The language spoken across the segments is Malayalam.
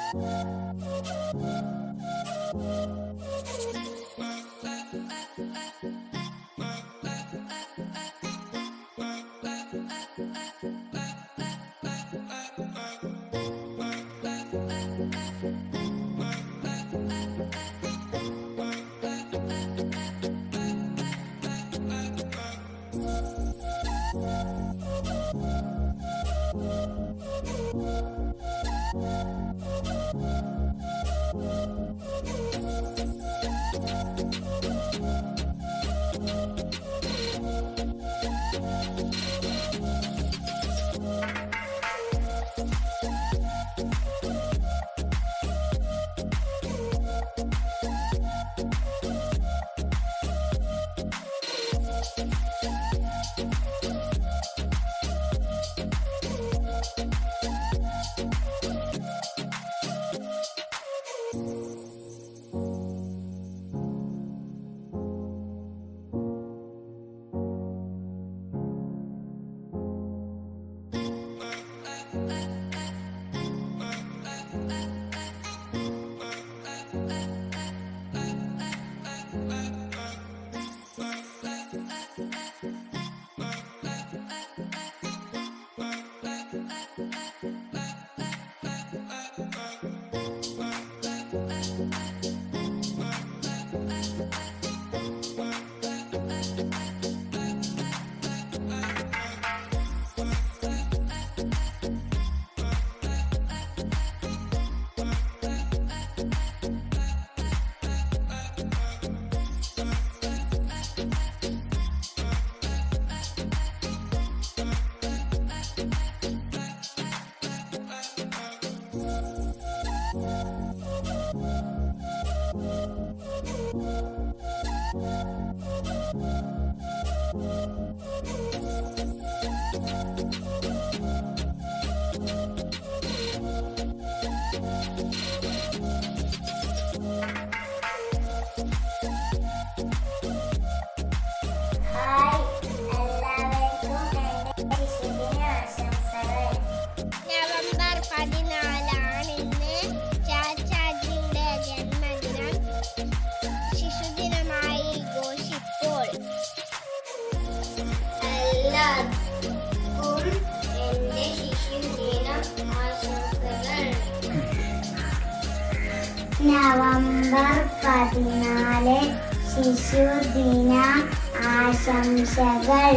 നവംബർ പതിനാലാണ് ഇന്ന് ചാച്ചാജിയുടെ ജന്മദിനം ശിശുദിനമായി ഘോഷിപ്പോൾ എല്ലാവർക്കും എന്റെ ശിശുദിനം ആശംസകൾ നവംബർ പതിനാല് ശിശുദിന ആശംസകൾ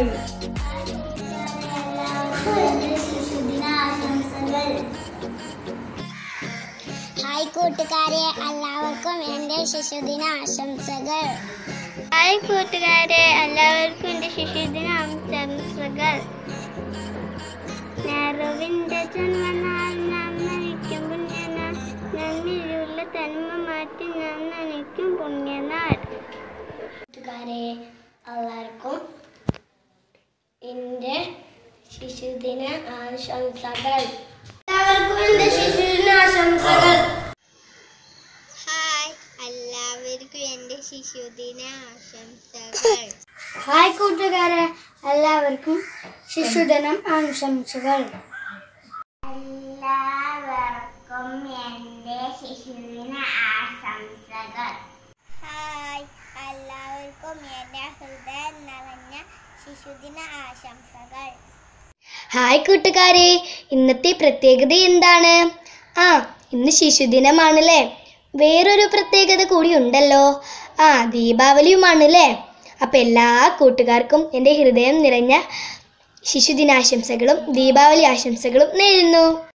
ഹായ് കൂട്ടുകാരെ എല്ലാവർക്കും എൻ്റെ ശിശുദിന ആശംസകൾ ഹായ് കൂട്ടുകാരെ എല്ലാവർക്കും എൻ്റെ ശിശുദിന ആശംസകൾ നെഹ്റുവിൻ്റെ ജന്മനാൾ നാം നനിക്കും പുണ്യനാൾ നന്ദിയുള്ള തന്മ മാറ്റി നാം നനിക്കും പുണ്യനാൾ കൂട്ടുകാരെ എല്ലാവർക്കും എൻ്റെ ശിശുദിന ആശംസകൾ എല്ലാവർക്കും എൻ്റെ ശിശുദിന ആശംസകൾ ഹായ് എല്ലാവർക്കും എൻ്റെ ശിശുദിന ആശംസകൾ ഹായ് കൂട്ടുകാരെ എല്ലാവർക്കും ശിശുദിനം ആശംസകൾ എല്ലാവർക്കും എൻ്റെ ശിശുദിന ആശംസകൾ ഹായ് എല്ലാവർക്കും എൻ്റെ ഹൃദയം നിറഞ്ഞ ശിശുദിന ആശംസകൾ ഹായ് കൂട്ടുകാരെ ഇന്നത്തെ പ്രത്യേകത എന്താണ് ആ ഇന്ന് ശിശുദിനമാണല്ലേ വേറൊരു പ്രത്യേകത കൂടി ഉണ്ടല്ലോ ആ ദീപാവലിയുമാണല്ലേ അപ്പം എല്ലാ കൂട്ടുകാർക്കും എൻ്റെ ഹൃദയം നിറഞ്ഞ ശിശുദിനാശംസകളും ദീപാവലി ആശംസകളും നേരുന്നു